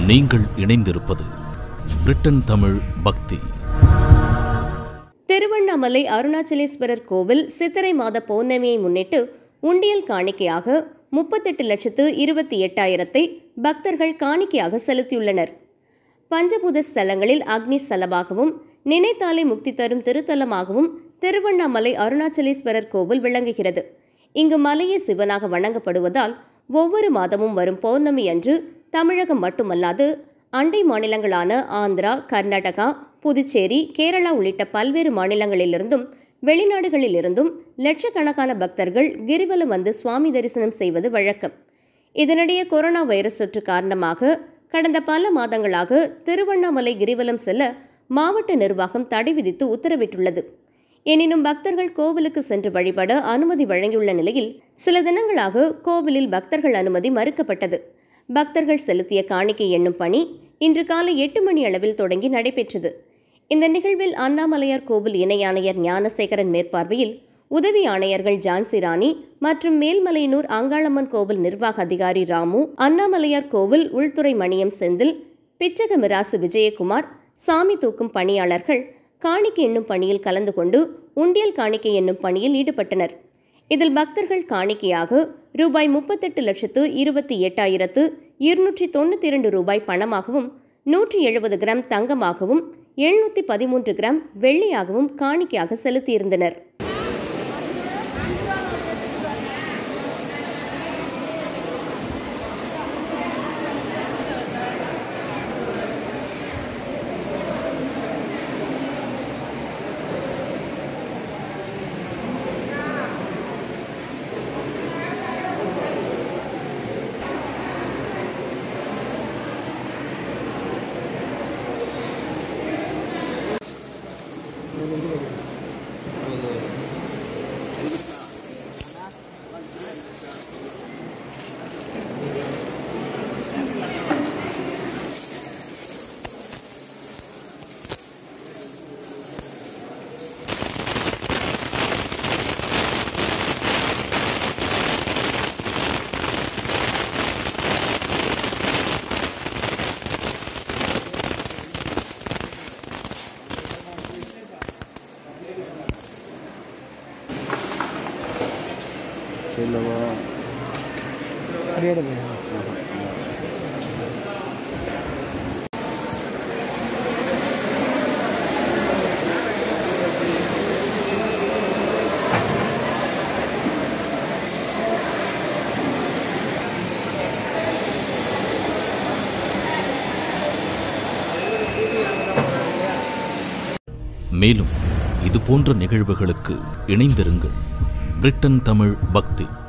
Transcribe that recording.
நீங்கள் இணைந்திருப்பது பிரிட்டன் தமிழ் பக்தி திருவண்ணாமலை அருணாச்சலேஸ்வரர் கோவில் சித்திரை மாத பௌர்ணமியை முன்னிட்டு உண்டியல் காணிக்கையாக முப்பத்தெட்டு லட்சத்து இருபத்தி எட்டாயிரத்தை பக்தர்கள் காணிக்கையாக செலுத்தியுள்ளனர் பஞ்சபூத ஸ்தலங்களில் அக்னி ஸ்தலமாகவும் நினைத்தாலே முக்தி தரும் திருத்தலமாகவும் திருவண்ணாமலை அருணாச்சலேஸ்வரர் கோவில் விளங்குகிறது இங்கு மலையே சிவனாக வணங்கப்படுவதால் ஒவ்வொரு மாதமும் வரும் பௌர்ணமி அன்று தமிழகம் மட்டுமல்லாது அண்டை மாநிலங்களான ஆந்திரா கர்நாடகா புதுச்சேரி கேரளா உள்ளிட்ட பல்வேறு மாநிலங்களிலிருந்தும் வெளிநாடுகளிலிருந்தும் லட்சக்கணக்கான பக்தர்கள் கிரிவலம் வந்து சுவாமி தரிசனம் செய்வது வழக்கம் இதனிடையே கொரோனா வைரஸ் தொற்று காரணமாக கடந்த பல மாதங்களாக திருவண்ணாமலை கிரிவலம் செல்ல மாவட்ட நிர்வாகம் தடை விதித்து உத்தரவிட்டுள்ளது எனினும் பக்தர்கள் கோவிலுக்கு சென்று வழிபட அனுமதி வழங்கியுள்ள நிலையில் சில தினங்களாக கோவிலில் பக்தர்கள் அனுமதி மறுக்கப்பட்டது பக்தர்கள் செலுத்திய காணிக்கை எண்ணும் பணி இன்று காலை எட்டு மணி அளவில் தொடங்கி நடைபெற்றது இந்த நிகழ்வில் அண்ணாமலையார் கோவில் இணை ஆணையர் ஞானசேகரன் மேற்பார்வையில் உதவி ஆணையர்கள் ஜான்சி ராணி மற்றும் மேல்மலையனூர் அங்காளம்மன் கோவில் நிர்வாக அதிகாரி ராமு அண்ணாமலையார் கோவில் உள்துறை மணியம் செந்தில் பிச்சக மிராசு விஜயகுமார் சாமி தூக்கும் பணியாளர்கள் காணிக்கை எண்ணும் பணியில் கலந்து கொண்டு உண்டியல் காணிக்கை எண்ணும் பணியில் ஈடுபட்டனர் இதில் பக்தர்கள் காணிக்கையாக ரூபாய் முப்பத்தெட்டு லட்சத்து இருபத்தி எட்டாயிரத்து இருநூற்றி தொண்ணூற்றி இரண்டு ரூபாய் பணமாகவும் நூற்றி எழுபது கிராம் தங்கமாகவும் எழுநூற்றி பதிமூன்று கிராம் வெள்ளியாகவும் காணிக்கையாக செலுத்தியிருந்தனர் இல்லைவா അറിയാടല്ലേ மேலும் இது போன்ற நிகழ்வுகளுக்கு இணைந்திருங்கள் பிரிட்டன் தமிழ் பக்தி